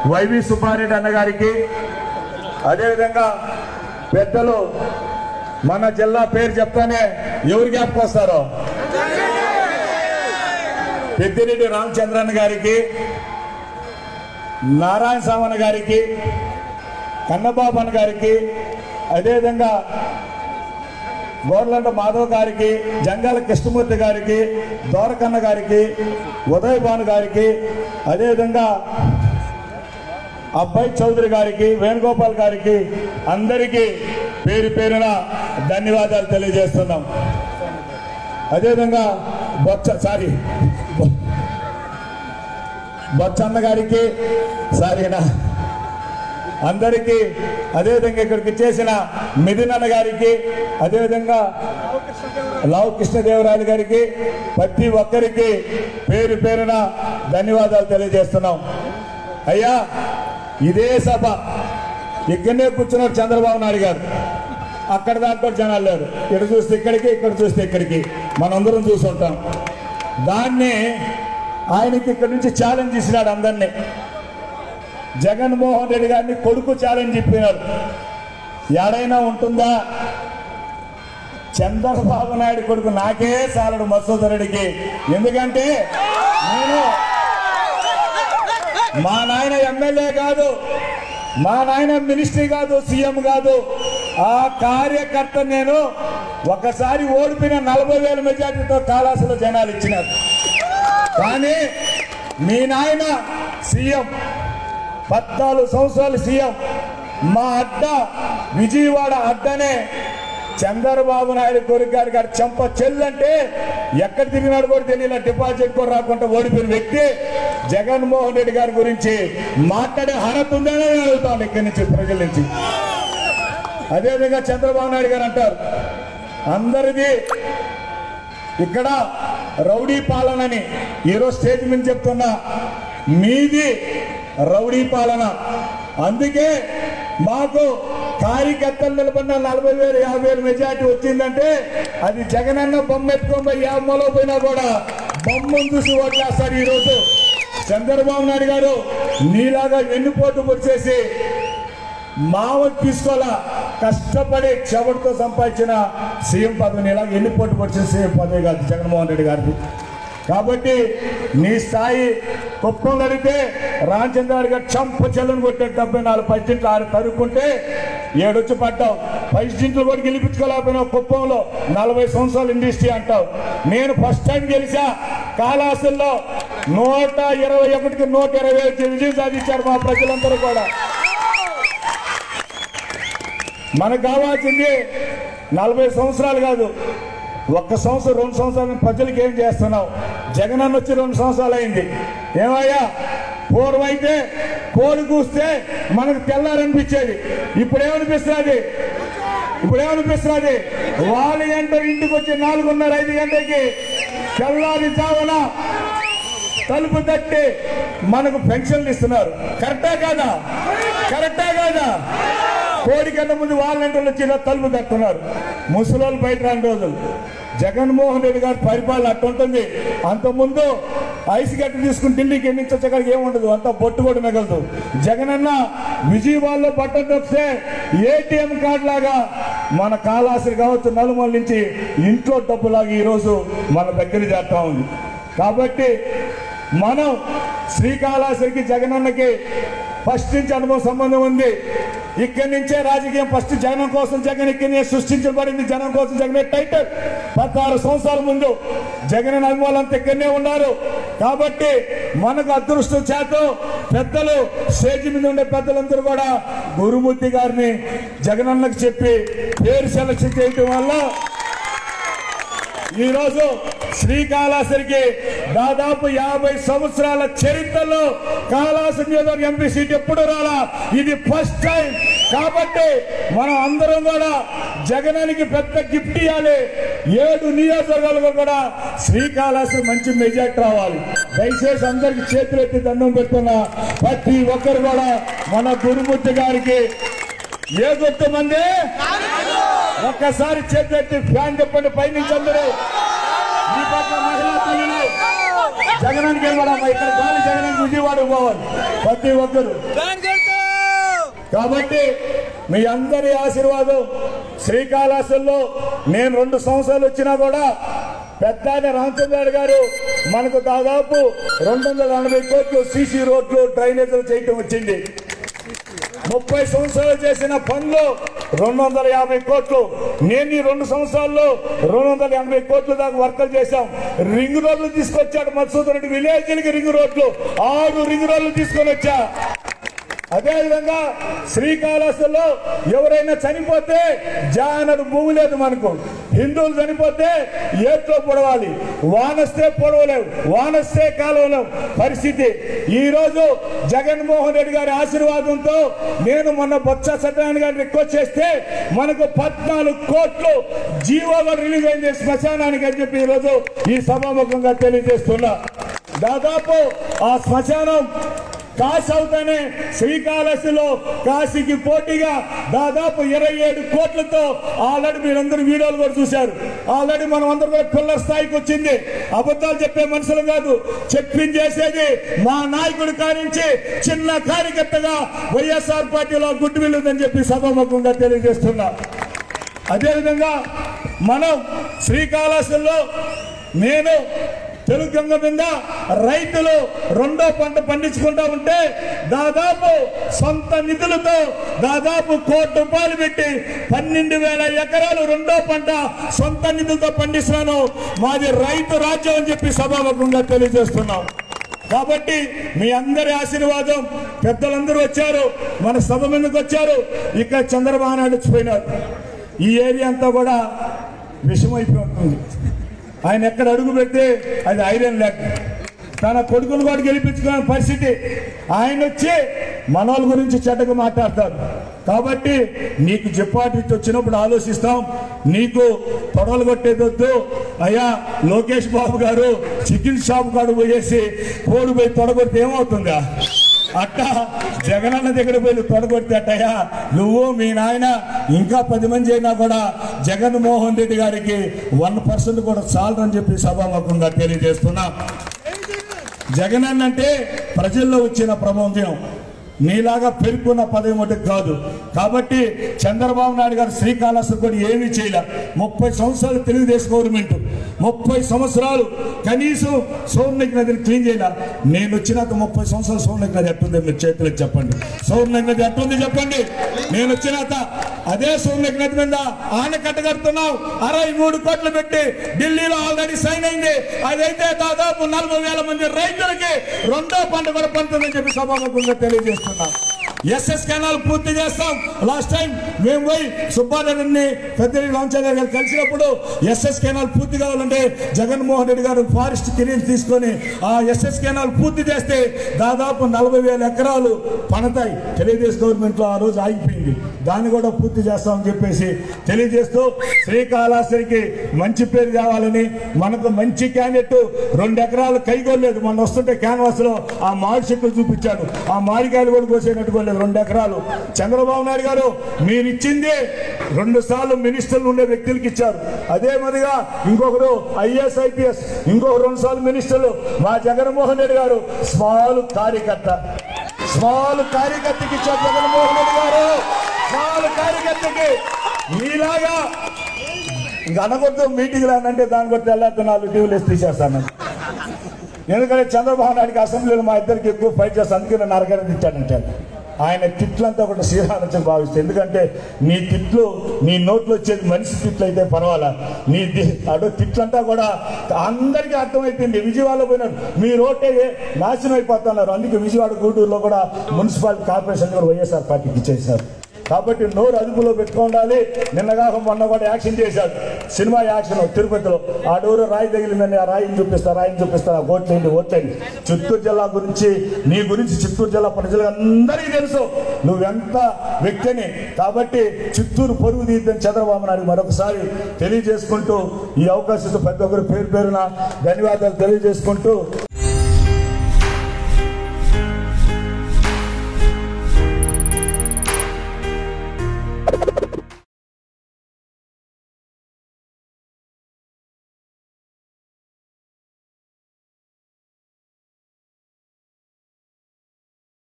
YV Subbareddy అన్న గారికి అదేవిధంగా పెద్దలు మన జిల్లా పేరు చెప్తానే ఎవరు జ్ఞాపకం వస్తారో పెద్దిరెడ్డి రామచంద్రన్ గారికి నారాయణ సామన్ గారికి కన్నబాబన్ గారికి అదేవిధంగా గోర్లంట మాధవ్ గారికి జంగాల కృష్ణమూర్తి గారికి దోరకన్న గారికి ఉదయ్ భాను గారికి అదేవిధంగా అబ్బాయి చౌదరి గారికి వేణుగోపాల్ గారికి అందరికీ పేరు పేరున ధన్యవాదాలు తెలియజేస్తున్నాం అదేవిధంగా బొచ్చ సారీ బొచ్చన్న గారికి సారీనా అందరికీ అదేవిధంగా ఇక్కడికి చేసిన మిథునన్న గారికి అదేవిధంగా లావు కృష్ణదేవరాయలు గారికి ప్రతి ఒక్కరికి పేరు పేరున ధన్యవాదాలు తెలియజేస్తున్నాం అయ్యా ఇదే సభ ఇక్కడనే కూర్చున్నారు చంద్రబాబు నాయుడు గారు అక్కడ దాంట్లో జనాలు లేరు ఇక్కడ చూస్తే ఇక్కడికి ఇక్కడ చూస్తే ఇక్కడికి మనందరం చూసుంటాం దాన్ని ఆయనకి ఇక్కడి నుంచి ఛాలెంజ్ ఇచ్చినాడు అందరినీ జగన్మోహన్ రెడ్డి గారిని కొడుకు ఛాలెంజ్ చెప్పినాడు ఎడైనా ఉంటుందా చంద్రబాబు నాయుడు కొడుకు నాకే చాలడు మసూద్ రెడ్డికి ఎందుకంటే నేను మా నాయన ఎమ్మెల్యే కాదు మా నాయన మినిస్ట్రీ కాదు సీఎం కాదు ఆ కార్యకర్త నేను ఒకసారి ఓడిపోయిన నలభై వేల మెజార్టీతో కాళాసులో జనాలు ఇచ్చినారు కానీ మీ నాయన సీఎం పద్నాలుగు సంవత్సరాలు సీఎం మా అడ్డ విజయవాడ అడ్డనే చంద్రబాబు నాయుడు కొడుకు గారి గారి చెంప చెల్లంటే ఎక్కడ తిరిగినాడు కూడా తెలియదు డిపాజిట్ కూడా రాకుండా ఓడిపోయిన వ్యక్తి జగన్మోహన్ రెడ్డి గారి గురించి మాట్లాడే అర్హత ఉందని నేను అడుగుతాను ఇక్కడి నుంచి ప్రజల నుంచి అదేవిధంగా చంద్రబాబు నాయుడు గారు అంటారు అందరిది ఇక్కడ రౌడీ పాలనని ఈరోజు స్టేజ్ మీద చెప్తున్నా మీది రౌడీ పాలన అందుకే మాకు కార్యకర్తలు నిలబడిన నలభై వేలు యాభై వేలు మెజార్టీ వచ్చిందంటే అది జగనన్న బొమ్మ ఎత్తుకొని పోయి ఏ మూల పోయినా కూడా బొమ్మను చూసి ఓట్లేస్తారు ఈరోజు చంద్రబాబు నాయుడు గారు నీలాగా వెన్నుపోటు పొడిచేసి మావకు తీసుకోవాలా కష్టపడి చెవటితో సంపాదించిన సీఎం పదవిని ఇలా ఎన్ని పోటీ పడిచిన సీఎం పదవి కాదు జగన్మోహన్ రెడ్డి గారిది కాబట్టి నీ స్థాయి కుప్పం అడిగితే రామచంద్ర గారు చంప చెల్లని కొట్టే డెబ్బై నాలుగు పైచింట్లు ఆరు తరుక్కుంటే ఏడొచ్చి పడ్డావు పైచింట్లు కూడా గెలిపించుకోలేకపోయినావు కుప్పంలో నలభై సంవత్సరాలు ఇండస్ట్రీ అంటావు నేను ఫస్ట్ టైం గెలిచా కాళాసుల్లో నూట ఇరవై ఒకటికి నూట ఇరవై వచ్చి విజయం సాధించారు మా ప్రజలందరూ కూడా మనకు కావాల్సింది నలభై సంవత్సరాలు కాదు ఒక్క సంవత్సరం రెండు సంవత్సరాలు ప్రజలకు ఏం చేస్తున్నావు జగన్ అన్న వచ్చి రెండు సంవత్సరాలు అయింది ఏమయ్యా పూర్వం అయితే కోడి కూస్తే మనకు తెల్లారనిపించేది ఇప్పుడు ఏమనిపిస్తుంది ఇప్పుడు ఏమనిపిస్తుంది వాళ్ళు గంట ఇంటికి వచ్చి నాలుగున్నర ఐదు గంటకి తెల్లారి చావన తలుపు తట్టి మనకు పెన్షన్లు ఇస్తున్నారు కరెక్టా కాదా కరెక్టా కాదా కోడి కన్నా ముందు వాళ్ళంటే వచ్చి ఇలా తలుపు తట్టున్నారు ముసలోళ్ళు బయట రాని రోజులు జగన్మోహన్ రెడ్డి గారి పరిపాలన అట్టుంటుంది అంతకుముందు ఐస్ గట్టి తీసుకుని ఢిల్లీకి ఎన్నించక్కడికి ఏముండదు అంత బొట్టు కూడా మిగలదు జగనన్న విజయవాడలో బట్టలు వస్తే ఏటీఎం కార్డు లాగా మన కాళాశ్రీ కావచ్చు నలుమూల నుంచి ఇంట్లో డబ్బులాగా ఈరోజు మన దగ్గర చేస్తా ఉంది కాబట్టి మనం శ్రీకాళహస్తికి జగనన్నకి ఫస్ట్ నుంచి అనుభవం సంబంధం ఉంది ఇక్కడి నుంచే రాజకీయం ఫస్ట్ జగన్ కోసం జగన్ ఇక్కడి నుంచే సృష్టించబడింది జనం కోసం జగనే టైటిల్ పదహారు సంవత్సరాల ముందు జగన్ అభిమానులంతా ఇక్కడనే ఉన్నారు కాబట్టి మనకు అదృష్టం చేత పెద్దలు స్టేజ్ మీద ఉండే పెద్దలందరూ కూడా గురుమూర్తి గారిని జగనన్నకు చెప్పి పేరు సెలక్షన్ చేయటం వల్ల ఈ రోజు శ్రీకాళహస్తికి దాదాపు యాభై సంవత్సరాల చరిత్రలో కాళాసు నియోజకవర్గ ఎంపీ సీట్ ఎప్పుడు రాలా ఇది ఫస్ట్ టైం కాబట్టి మనం అందరం కూడా జగనానికి పెద్ద గిఫ్ట్ ఇవ్వాలి ఏడు నియోజకవర్గాలకు కూడా శ్రీకాళహస్తి మంచి మెజార్టీ రావాలి దయచేసి అందరికి చేతులు ఎత్తి దండం పెడుతున్నా ప్రతి ఒక్కరు కూడా మన గురుమూర్తి గారికి ఏ గుర్తు మంది ఒక్కసారి చేతులెత్తి ఫ్యాన్ చెప్పండి పైనుంచి అందరూ ఈ పక్క మహిళా తల్లులు జగనానికి వెళ్ళాడమ్మా ఇక్కడ గాలి జగనానికి విజయవాడకు పోవాలి ప్రతి ఒక్కరు కాబట్టి మీ అందరి ఆశీర్వాదం శ్రీకాళహస్తిలో నేను రెండు సంవత్సరాలు వచ్చినా కూడా పెద్ద ఆయన రామచంద్రాడు గారు మనకు దాదాపు రెండు వందల ఎనభై కోట్లు సీసీ రోడ్లు డ్రైనేజీలు చేయటం వచ్చింది ముప్పై సంవత్సరాలు చేసిన పనులు రెండు వందల యాభై కోట్లు నేను ఈ రెండు సంవత్సరాల్లో రెండు వందల ఎనభై కోట్ల దాకా వర్కలు చేశాం రింగ్ రోడ్లు తీసుకొచ్చాడు మధుసూదన్ రెడ్డి విలేజ్లకి రింగ్ రోడ్లు ఆరు రింగ్ రోడ్లు తీసుకొని వచ్చా అదేవిధంగా శ్రీకాళహస్తిలో ఎవరైనా చనిపోతే జానడు భూమి లేదు మనకు హిందువులు చనిపోతే ఏట్లో పొడవాలి వానస్తే పొడవలేవు వానస్తే కాలువలేవు పరిస్థితి ఈ రోజు జగన్మోహన్ రెడ్డి గారి ఆశీర్వాదంతో నేను మొన్న బొత్స సత్యనారాయణ గారిని రిక్వెస్ట్ చేస్తే మనకు పద్నాలుగు కోట్లు జీవోగా రిలీజ్ అయింది శ్మశానానికి అని చెప్పి ఈరోజు ఈ సభాముఖంగా తెలియజేస్తున్నా దాదాపు ఆ శ్మశానం కాశీ అవుతానే శ్రీకాళహస్తిలో కాశీకి పోటీగా దాదాపు ఇరవై ఏడు కోట్లతో ఆల్రెడీ మీరందరూ వీడియోలు కూడా చూశారు ఆల్రెడీ మనం అందరూ కూడా పిల్లల స్థాయికి వచ్చింది అబద్ధాలు చెప్పే మనుషులు కాదు చెప్పింది చేసేది మా నాయకుడు కానించి చిన్న కార్యకర్తగా వైఎస్ఆర్ పార్టీలో గుడ్డు విల్లుందని చెప్పి సభాముఖంగా తెలియజేస్తున్నా అదేవిధంగా మనం శ్రీకాళహస్తిలో నేను తెలుగు గంగ మీద రైతులు రెండో పంట పండించుకుంటా ఉంటే దాదాపు సొంత నిధులతో దాదాపు కోటి రూపాయలు పెట్టి పన్నెండు వేల ఎకరాలు రెండో పంట సొంత నిధులతో పండిస్తున్నాను మాది రైతు రాజ్యం అని చెప్పి సభాముఖంగా తెలియజేస్తున్నాం కాబట్టి మీ అందరి ఆశీర్వాదం పెద్దలందరూ వచ్చారు మన సభ మీదకి వచ్చారు ఇక్కడ చంద్రబాబు నాయుడు వచ్చిపోయినారు ఈ ఏరియా అంతా కూడా విషమైపోయి ఉంటుంది ఆయన ఎక్కడ అడుగు పెడితే అది ఐరన్ లేక తన కొడుకును కూడా గెలిపించుకునే పరిస్థితి ఆయన వచ్చి మనోళ్ళ గురించి చెడ్డగా మాట్లాడతారు కాబట్టి నీకు డిపాజిట్ వచ్చినప్పుడు ఆలోచిస్తాం నీకు తొడలు కొట్టేదొద్దు అయ్యా లోకేష్ బాబు గారు చికెన్ షాప్ కాడు పోయేసి కోడి పోయి తొడగొడితే ఏమవుతుందా అట్ట జగనన్న దగ్గర పోయి తొడగొట్టేటయ్యా నువ్వు మీ నాయన ఇంకా పది మంది అయినా కూడా జగన్మోహన్ రెడ్డి గారికి వన్ పర్సెంట్ కూడా చాలరని చెప్పి సభాముఖంగా తెలియజేస్తున్నా జగనన్న అంటే ప్రజల్లో వచ్చిన ప్రబోధం నీలాగా పెరుగుకున్న పదవి మటుకు కాదు కాబట్టి చంద్రబాబు నాయుడు గారు శ్రీకాళహస్తి కూడా ఏమీ చేయలే ముప్పై సంవత్సరాలు తెలుగుదేశం గవర్నమెంట్ ముప్పై సంవత్సరాలు కనీసం సోమనగర్ నదిని క్లీన్ చేయాల నేను వచ్చినాక ముప్పై సంవత్సరాలు సోమనగర్ నది ఎట్టుంది మీరు చేతులకు చెప్పండి సోమనగర్ నది ఎట్టుంది చెప్పండి నేను వచ్చినాక అదే సోమనగర్ నది మీద ఆనకట్ట కడుతున్నాం అరవై మూడు కోట్లు పెట్టి ఢిల్లీలో ఆల్రెడీ సైన్ అయింది అదైతే దాదాపు నలభై వేల మంది రైతులకి రెండో పంట కూడా పండుతుందని చెప్పి సభాముఖంగా తెలియజేస్తున్నాం ఎస్ఎస్ కెనాల్ పూర్తి చేస్తాం లాస్ట్ టైం మేము పోయి సుబ్బారెడ్డిని పెద్దరి రామచంద్ర గారు కలిసినప్పుడు ఎస్ఎస్ కెనాల్ పూర్తి కావాలంటే జగన్మోహన్ రెడ్డి గారు ఫారెస్ట్ కిరీస్ తీసుకొని ఆ ఎస్ఎస్ కెనాల్ పూర్తి చేస్తే దాదాపు నలభై వేల ఎకరాలు పడతాయి తెలుగుదేశం గవర్నమెంట్ లో ఆ రోజు ఆగిపోయింది దాన్ని కూడా పూర్తి చేస్తామని చెప్పేసి తెలియజేస్తూ శ్రీకాళహస్తికి మంచి పేరు తేవాలని మనకు మంచి క్యాండిడేట్ రెండు ఎకరాలు కైగొల్లేదు మొన్న వస్తుంటే క్యాన్వాస్ లో ఆ మామిడి చెట్లు చూపించాడు ఆ మామిడికాయలు కూడా కోసేటట్టుకోలేదు రెండు ఎకరాలు చంద్రబాబు నాయుడు గారు మీరు ఇచ్చింది రెండు సార్లు మినిస్టర్లు ఉండే వ్యక్తులకి ఇచ్చారు అదే మాదిరిగా ఇంకొకరు ఐఏఎస్ ఐపీఎస్ ఇంకొక రెండు సార్లు మినిస్టర్లు మా జగన్మోహన్ రెడ్డి గారు స్మాల్ కార్యకర్త స్మాల్ కార్యకర్తకి ఇచ్చారు జగన్మోహన్ రెడ్డి గారు స్మాల్ కార్యకర్తకి మీలాగా ఇంకా అనకొద్దు మీటింగ్ రానంటే దాన్ని బట్టి వెళ్ళాక నాలుగు టీవీలు వేసి తీసేస్తాను ఎందుకంటే చంద్రబాబు నాయుడికి అసెంబ్లీలో మా ఇద్దరికి ఎక్కువ ఫైట్ చేస్తాను అందుకే నన్ను అరగడం ఇచ్చాడంటే ఆయన తిట్లంతా ఒకటి శ్రీరామచంద్ర భావిస్తే ఎందుకంటే నీ తిట్లు నీ నోట్లో వచ్చేది మనిషి తిట్లు అయితే పర్వాలా నీ ది- అడు తిట్లంతా కూడా అందరికీ అర్థమైపోయింది విజయవాడలో పోయినారు మీ రోటే నాశనం అయిపోతున్నారు అందుకే విజయవాడ గూడూరులో కూడా మున్సిపాలిటీ కార్పొరేషన్ కూడా వైఎస్ఆర్ పార్టీకి ఇచ్చేసారు కాబట్టి నోరు అదుపులో పెట్టుకోండాలి నిన్నగాక మొన్న కూడా యాక్షన్ చేశాడు సినిమా యాక్షన్ తిరుపతిలో ఆ డోరు రాయి తగిలిందని ఆ రాయిని చూపిస్తా రాయిని చూపిస్తా ఆ ఓట్లేండి ఓట్లేండి చిత్తూరు జిల్లా గురించి నీ గురించి చిత్తూరు జిల్లా ప్రజలకు అందరికీ తెలుసు నువ్వెంత వ్యక్తిని కాబట్టి చిత్తూరు పరుగు తీద్దని చంద్రబాబు నాయుడు మరొకసారి తెలియజేసుకుంటూ ఈ అవకాశంతో ప్రతి ఒక్కరు పేరు పేరున ధన్యవాదాలు తెలియజేసుకుంటూ